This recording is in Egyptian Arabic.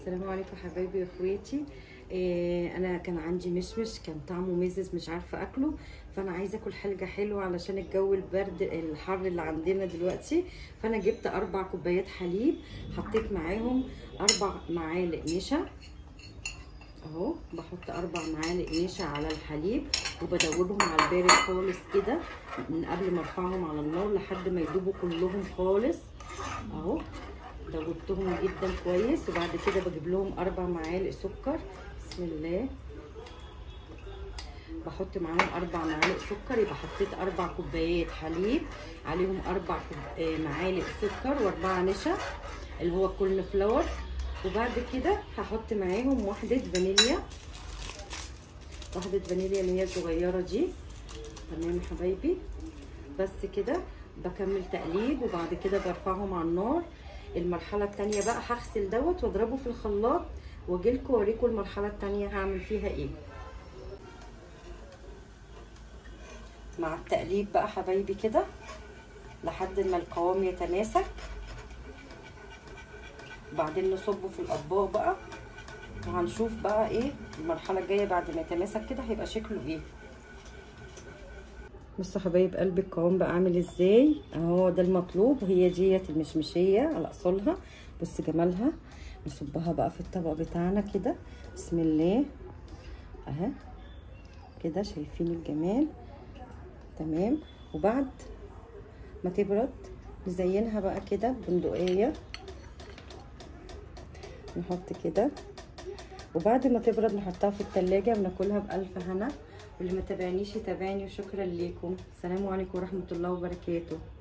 السلام عليكم حبايبي واخواتي إيه انا كان عندي مشمش كان طعمه مزز مش عارفه اكله فانا عايزه اكل حاجه حلوه علشان الجو البرد الحر اللي عندنا دلوقتي فانا جبت اربع كوبايات حليب حطيت معاهم اربع معالق نشا اهو بحط اربع معالق نشا على الحليب وبدوبهم على البارد خالص كده من قبل ما ارفعهم على النار لحد ما يدوبوا كلهم خالص اهو دوبتهم جدا كويس وبعد كده بجيب لهم اربع معالق سكر بسم الله بحط معاهم اربع معالق سكر يبقى حطيت اربع كوبايات حليب عليهم اربع معالق سكر واربعه نشا اللي هو كورن فلاور وبعد كده هحط معاهم واحده فانيليا واحده فانيليا اللي هي الصغيره دي تمام يا حبايبي بس كده بكمل تقليب وبعد كده برفعهم على النار المرحله التانية بقى هغسل دوت واضربه في الخلاط واجيلكم اوريكم المرحله التانية هعمل فيها ايه مع التقليب بقى حبايبي كده لحد ما القوام يتماسك وبعدين نصبه في الاطباق بقى وهنشوف بقى ايه المرحله الجايه بعد ما يتماسك كده هيبقى شكله ايه بصوا حبايب قلبي القوام بقى عامل ازاي اهو ده المطلوب هي ديت المشمشيه على اصولها بص جمالها نصبها بقى في الطبق بتاعنا كده بسم الله اهي كده شايفين الجمال تمام وبعد ما تبرد نزينها بقى كده بندقيه نحط كده وبعد ما تبرد نحطها في التلاجة وناكلها بألف هنا واللي ما تابعنيش يتابعني وشكرا ليكم السلام عليكم ورحمة الله وبركاته